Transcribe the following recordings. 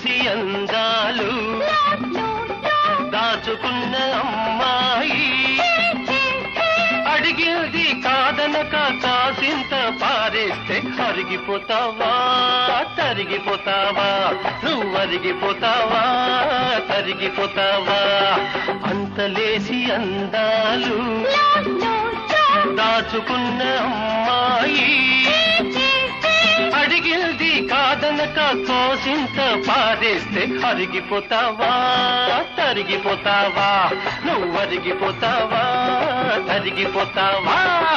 అంతలేసి అందాలు దాచుకున్న అమ్మాయి అడిగేది కాదనక కాసింత పారేస్తే అరిగిపోతావా తరిగిపోతావా నువ్వు అరిగిపోతావా తరిగిపోతావా అంతలేసి అందాలు దాచుకున్న అమ్మాయి అడిగింది కాదనక కోసింత పారేస్తే అరిగిపోతావా తరిగిపోతావా నువ్వు అరిగిపోతావా తరిగిపోతావా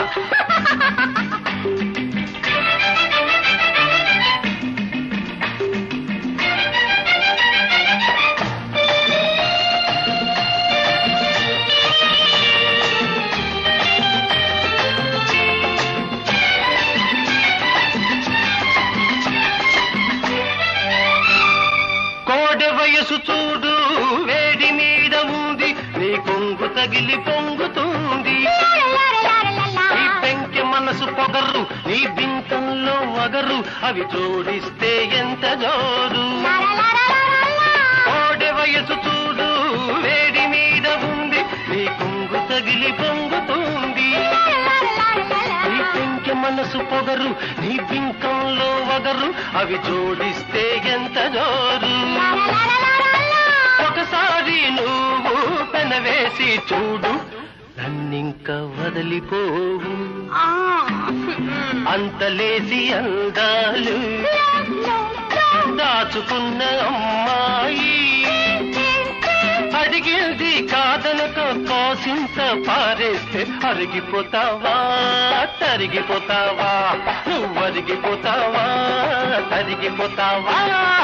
కోడె వయసు చూడు వేడి మీద ఉంది నీ కొంగు తగిలి పొంగుతుంది నీ పెంకె మనసు పొగరు నీ బింకంలో వగరు అవి జోడిస్తే ఎంత జోరు కోడె వయసు చూడు వేడి మీద ఉంది నీ కొంగు తగిలి పొంగుతుంది నీ పెంకె మనసు పొగరు నీ బింకంలో వగరు అవి జోడిస్తే ఎంత జోరు ఒకసారి నువ్వు పెనవేసి చూడు నన్నింక వదిలిపోవు అంతలేసి అందాలు దాచుకున్న అమ్మాయి అడిగేది కాదనక కోసింత పారేస్తే అరిగిపోతావా తరిగిపోతావా నువ్వు అరిగిపోతావా తరిగిపోతావా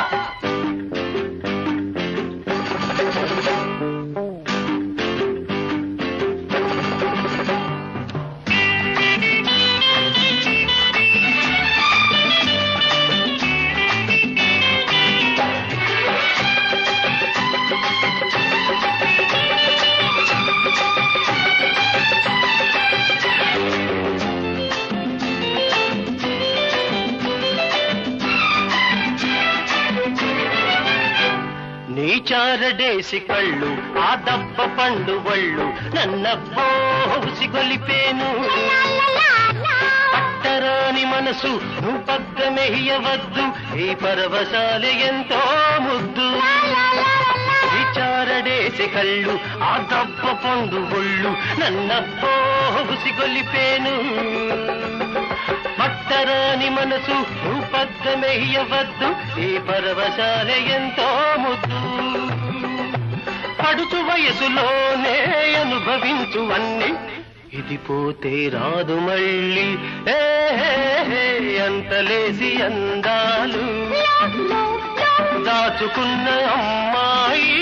నీ చారడేసి కళ్ళు ఆ దప్ప పండు వళ్ళు నన్నబ్బో ఉసిగొలిపేను పట్టరాని మనసు నువ్వు పగ్గమెయ్యవద్దు ఈ పరవశాలు ఎంతో ముద్దు ఈ చారడేసి కళ్ళు ఆ దప్ప పండు ఒళ్ళు నన్నబ్బో ఉసిగొలిపేను పట్టరాని మనసు నువ్వు పగ్గమెయ్యవద్దు ఈ పరవశాల ఎంతో ముద్దు పడుచు వయసులోనే అనుభవించు అన్ని ఇది పోతే రాదు మళ్ళీ ఏ హే, హే, అంతలేసి అందాలు దాచుకున్న అమ్మాయి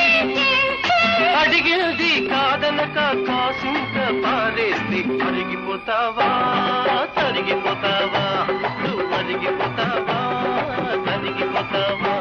అడిగేది కాదనక కాసింత పారేసి అరిగిపోతావా తరిగిపోతావా నువ్వు అరిగిపోతావా తరిగిపోతావా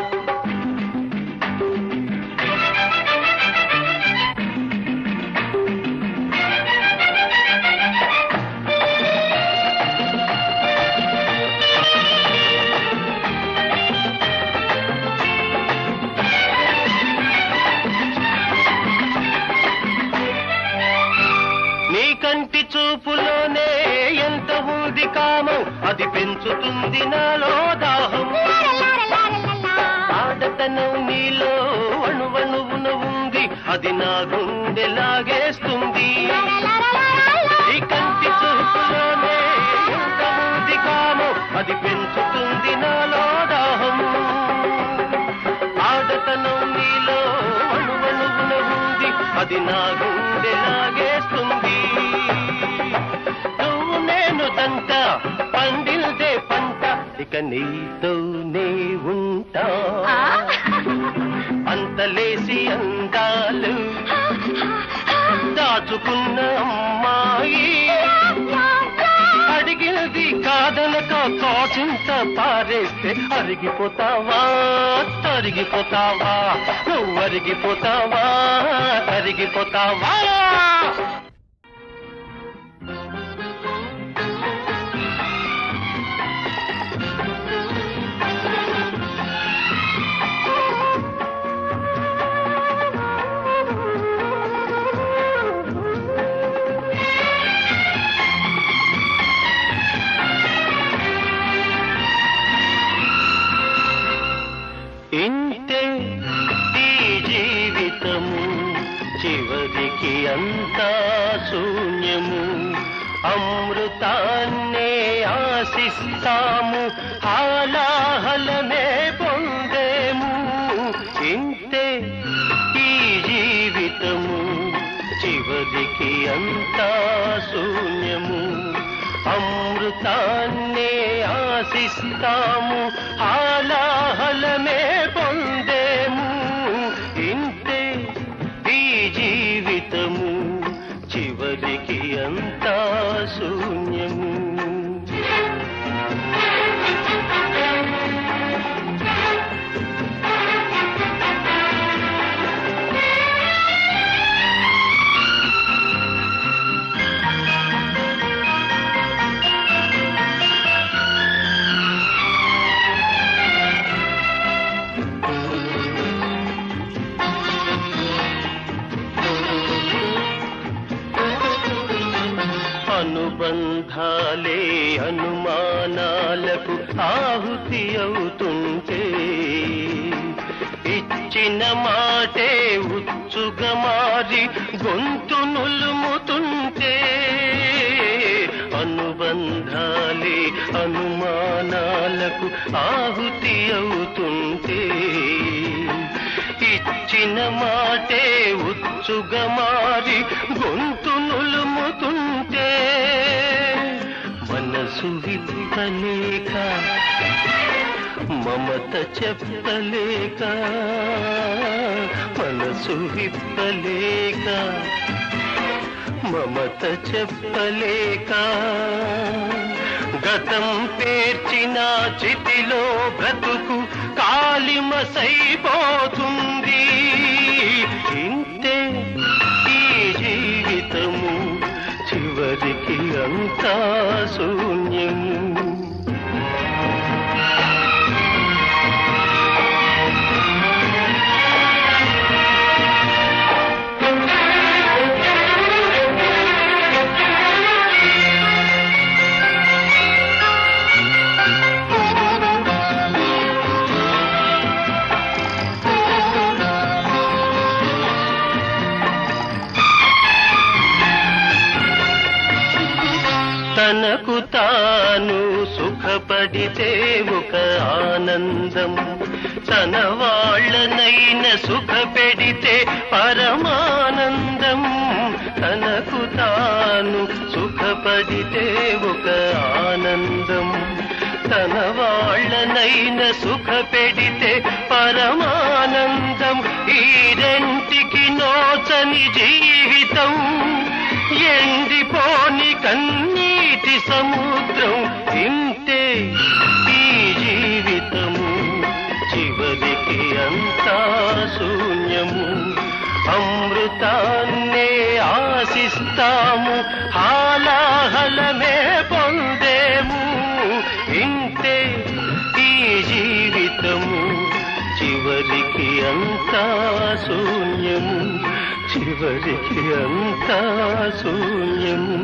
నీ కంటి చూపులోనే ఎంత ఉంది కామం అది పెంచుతుంది నాలో దాహం ఆడతనం నీలో అణువణువున ఉంది అది నా గుండె లాగేస్తుంది నీ కంటి చూపులోనే ఎంత ఉంది కామం అది పెంచుతుంది నాలో దాహం ఆడతనం నీలో అణువణువున ఉంది అది నా గుండె లాగేస్తుంది నువ్వు నేను దంట పండిల్దే పంట ఇక నీతోనే ఉంటా అంతలేసి అందాలు దాచుకున్న అమ్మాయి అడిగేది కాదనక కాచింత పారేస్తే అరిగిపోతావా తరిగిపోతావా నువ్వు అరిగిపోతావా తరిగిపోతావా చివరికి అంతా శూన్యము అమృతాన్నే ఆశిస్తాము హాలాహలనే పొందేము ఇంతే ఈ జీవితము చివరికి అంతా శూన్యము అమృతాన్నే ఆశిస్తాము హాలాహలమే పొందేము ఇంతే ఈ జీవితము చివరికి అంతా శూన్యము అనుబంధాలే అనుమానాలకు ఆహుతి అవుతుంటే ఇచ్చిన మాటే ఉచ్చుగా మారి గొంతు నులుముతుంటే అనుబంధాలే అనుమానాలకు ఆహుతి అవుతుంటే ఇచ్చిన మాటే ఉచ్చుగా మారి గొంతు నులుముతుంటే మనసు విప్పలేక మమత చెప్పలేక మనసు విప్పలేక మమత చెప్పలేక గతం పేర్చిన చితిలో బ్రతుకు కాలిమసైపోతుంది ఇంతే ఈ జీవితము చివరికి అంతా శూన్యము తనకు తాను సుఖపడితే ఒక ఆనందం తన వాళ్ళనైన సుఖపెడితే పరమానందం తనకు తాను సుఖపడితే ఒక ఆనందం తన వాళ్ళనైన సుఖపెడితే పరమానందం ఈ రెంటికి నోచని జీవితం ఎండిపోని కన్నీటి సముద్రం ఇంతే ఈ జీవితము చివరికి అంతా శూన్యము అమృతాన్నే ఆశిస్తాము హాలాహలమే పొందేము ఇంతే ఈ జీవితము చివరికి అంతా శూన్యము చివరికి అంతా శూన్యము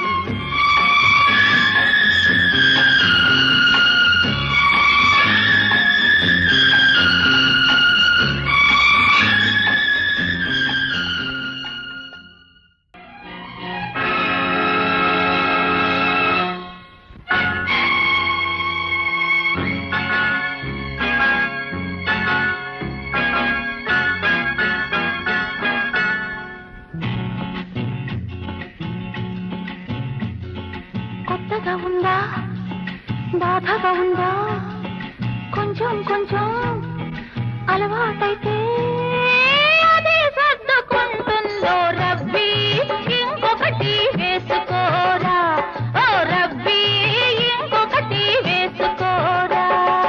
కొత్తగా ఉందా బాధగా ఉందా కొంచెం కొంచెం అలవాటైతే అదే సర్దుకుంటుందో రబ్బీ ఇంకొకటి వేసుకోరా ఓ రబ్బీ ఇంకొకటి వేసుకోరా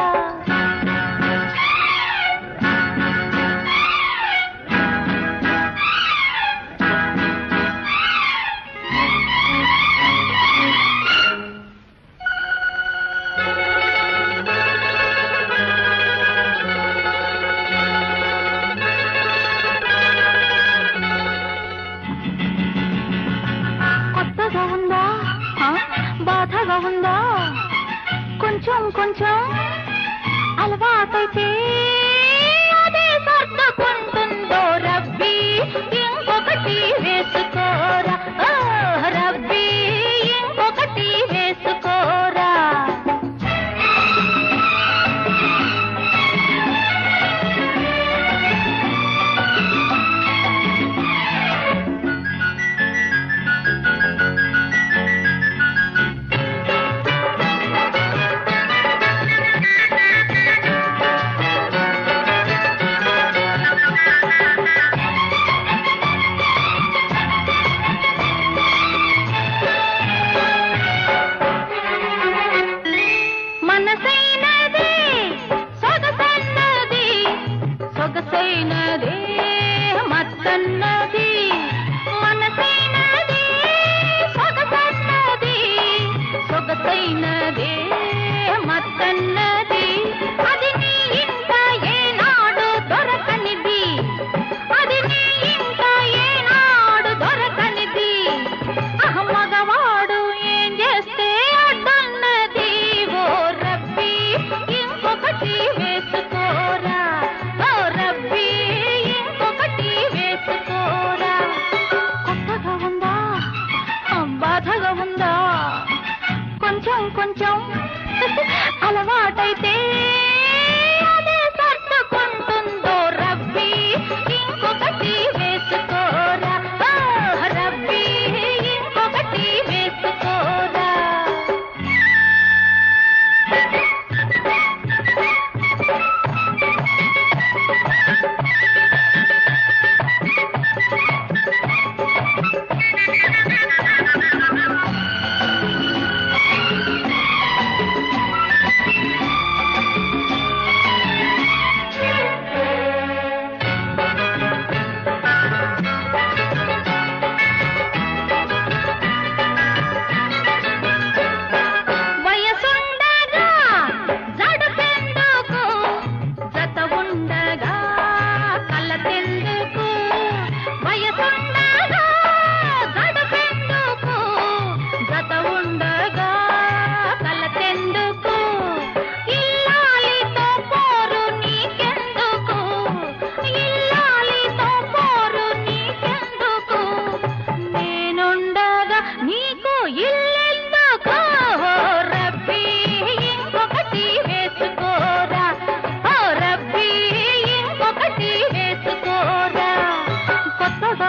కొత్తగా ఉందా ఆ? బాధగా ఉందా కొంచెం కొంచెం అలవాటైతే అదే సర్దుకుంటుందో రబ్బీ ఇంకొక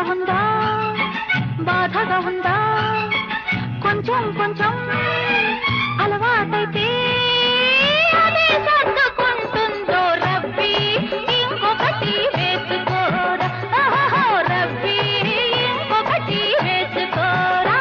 ఉందా బాధగా ఉందా కొంచెం కొంచెం అలవాటైతే అదే సర్దుకుంటుందో రబ్బీ ఇంకొకటి వేసుకోరా ఓహో రబ్బీ ఇంకొకటి వేసుకోరా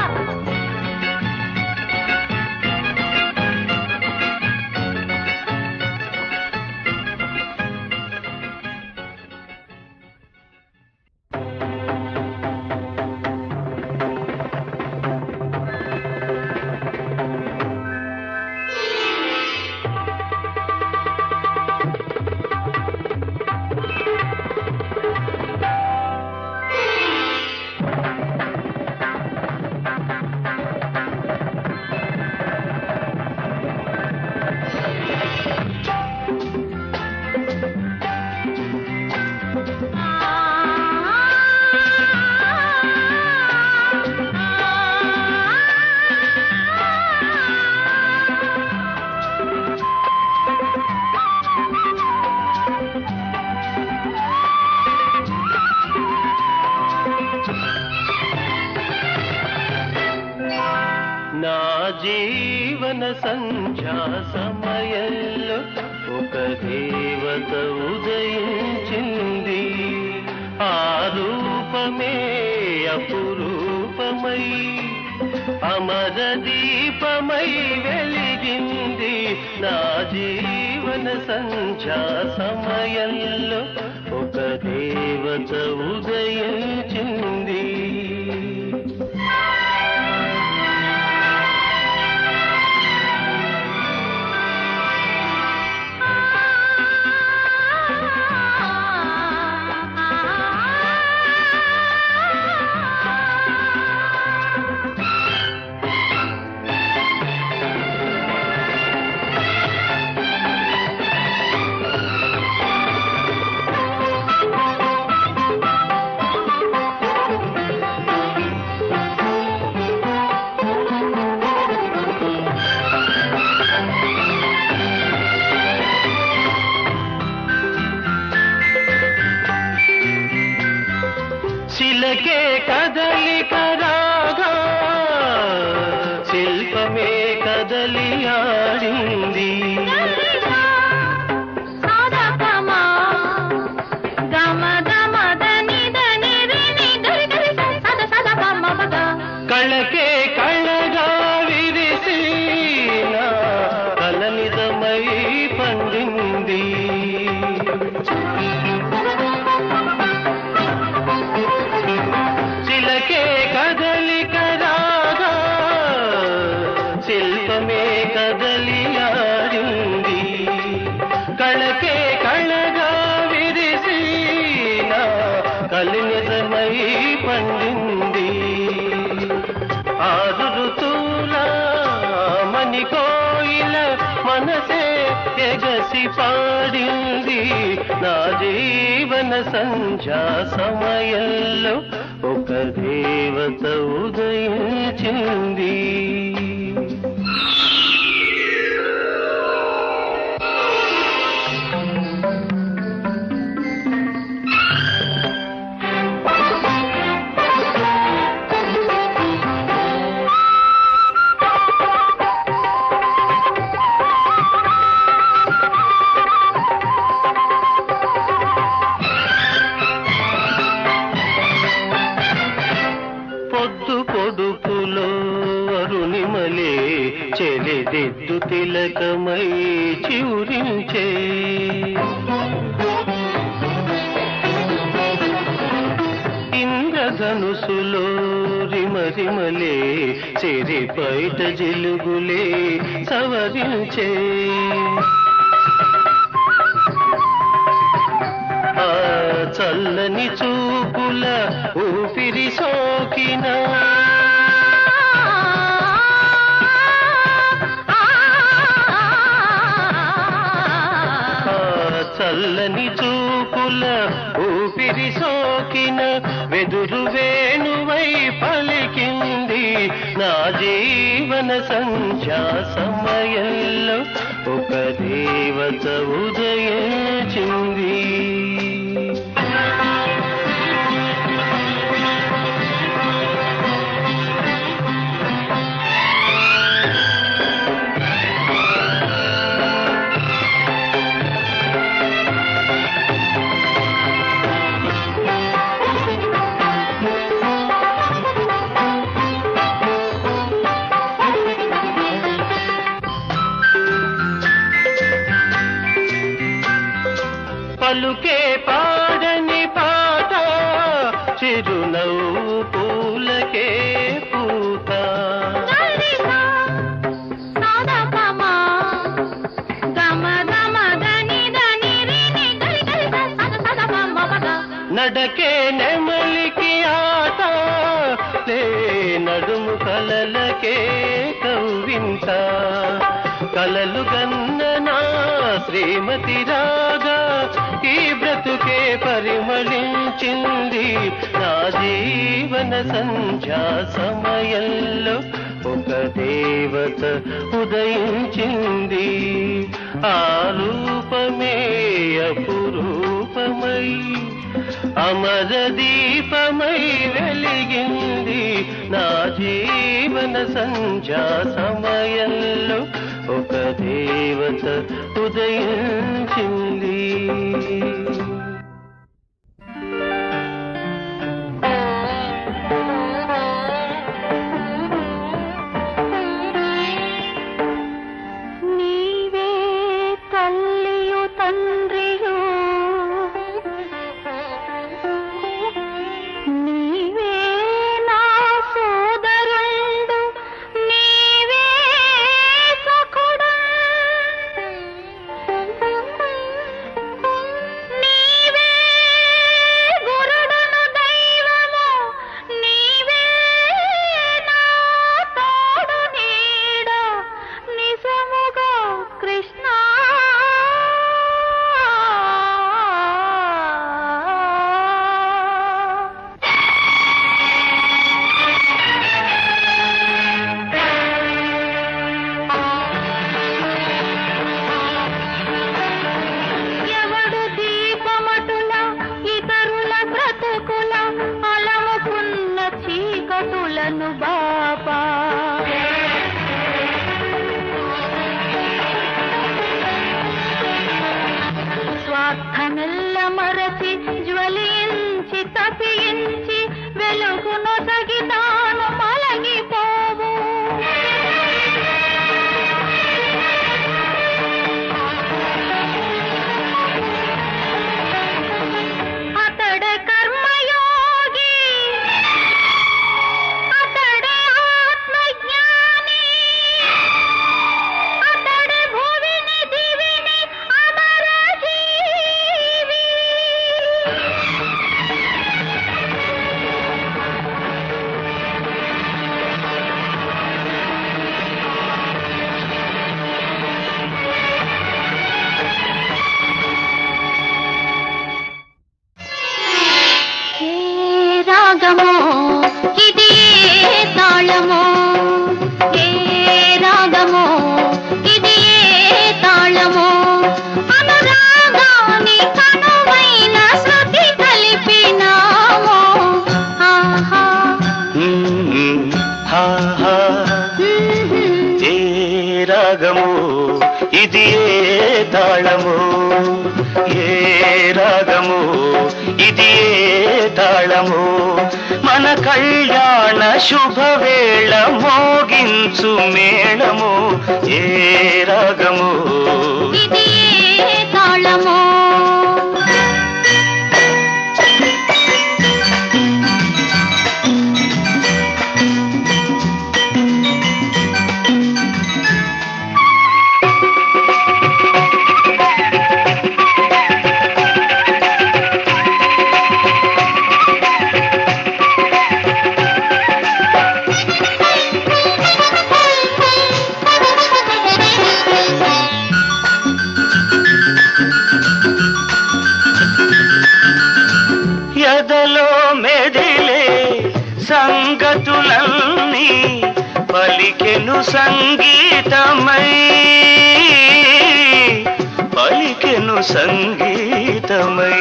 నా జీవన సంధ్యా సమయంలో ఒక దేవత ఉదయించింది ఆ రూపమే అపురూపమై అమర దీపమై వెలిగింది నా జీవన సంధ్యా సమయంలో ఒక దేవత ఉదయించింది శిలకే కదలిక రాగా శిల్పమే కదలి ఆడింది కళ్ళకే కళ్ళగా విరిసి నా కల నిజమై పండింది శిలకే కదలిక రాగా శిల్పమే కదలి ఆడింది కళకే కళగా విరిసి నా కలి నిజమై పండింది ఆరు ఋతువుల మణి కోయిల మనసే ఎగసి పాడింది నా జీవన సంధ్యా సమయంలో ఒక దేవత ఉదయించింది పొద్దు పొడుపులో అరుణిమలే చెలిదిద్దు తిలకమై చివురించే ఇంద్రధనుసులో రిమరిమలే చెరి బయట జిలుగులే సవరించే ఆ చల్లని చూపుల ఊపిరి సోకిన ఆ చల్లని చూపుల ఊపిరి సోకిన వెదురు వేణువై పలికింది నా జీవన సంధ్యా సమయంలో ఒక దేవత ఉదయించింది చిరునవ్వు పూలకే పూత గరిసా సాదపమా గమ గమ దని దని రిని గరి గరి స సద సద పమ పద నడకే నెమలికి ఆట లే నడుము కలలకే కవ్వింత కలలు గన్ననా శ్రీమతి రాగా ఈ బ్రతుకే పరిమళించింది నా జీవన సంధ్యా సమయంలో ఒక దేవత ఉదయించింది ఆ రూపమే అపురూపమై అమర దీపమై వెలిగింది నా జీవన సంధ్యా సమయంలో ఒక దేవత ఉదయించింది నీవే తల్లియు తండ్రియు నీవే నా సోదరుండు నీవే సఖుడు నీవే గురుడును దైవము నీవే నా తోడు నీడ నిజముగా కృష్ణ ఎవడు దీపమటుల ఇతరుల బ్రతుకుల అలముకున్న చీకటులను బాబా స్వార్థమెల్ల మరచి జ్వలించి తపించి వెలుగును తగినాను మలగిపోవు అతడ కర్మయోగి అతడే ఆత్మజ్ఞాని అతడే భువిని దివిని అమర జీవి ఏ రాగమో ఇది ఏ తాళమో ఏ రాగమో ఇది ఏ తాళమో అనురాగాని కనువైన శృతి కలిపినామో ఆహా మ్మ్. హా హా ఏ రాగము ఇది ఏ తాళము ఏ రాగము ఇది ఏ తాళము మన కళ్యాణ శుభవేళ మోగించు మేళము ఏ రాగము ఇది ఏ తాళమో ఎదలో మెదిలే సంగతులన్నీ పలికెను సంగీతమై పలికెను సంగీతమై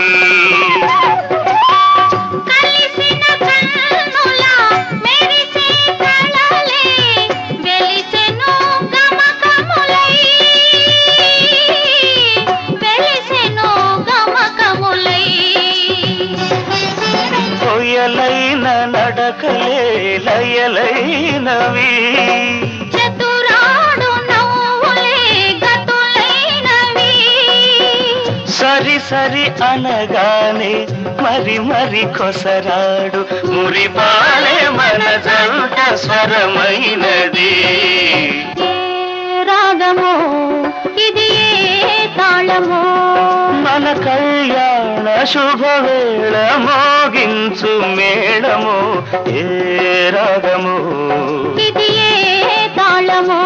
కలిసిన కన్నుల మెరిసే కళలే వెలిసెను గమకములై వెలిసెను గమకములై కొయ్యలైన నడకలే లయలైనవి చతురాడు నవ్వులే గతులైనవి సరి సరి అనగానే మరి మరి కొసరాడు మురిపాలే మన జంట స్వరమైనది ఏ రాగమో ఇది ఏ తాళమో మన కళ్యాణ శుభవేళ మోగించు మేళము ఏ రాగము ఇది ఏ తాళమో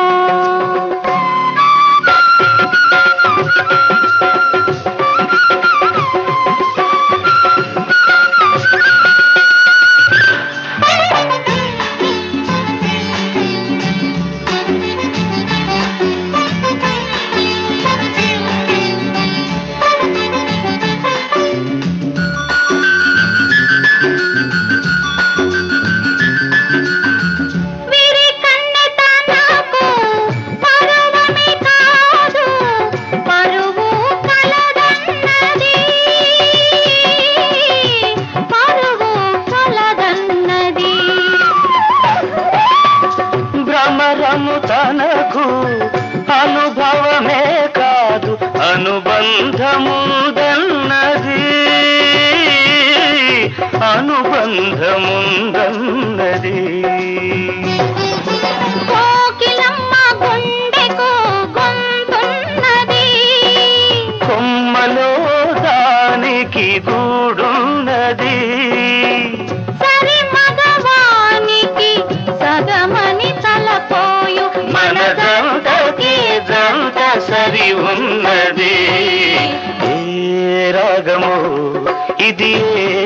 విరి కన్నెతనకు పరువమే కాదు పరువు కలదన్నది పరువు కలదన్నది భ్రమరము తనకు అనుభవమే కాదు అనుబంధముందన్నది అనుబంధముందన్నది కోకిలమ్మ గుండెకు గొంతున్నది కొమ్మలో దానికి గూడున్నది సరి మగవానికి సగమని తలపోయు మన జంటకి జంట సరి ఉన్నది ఏ రాగము ఇది ఏ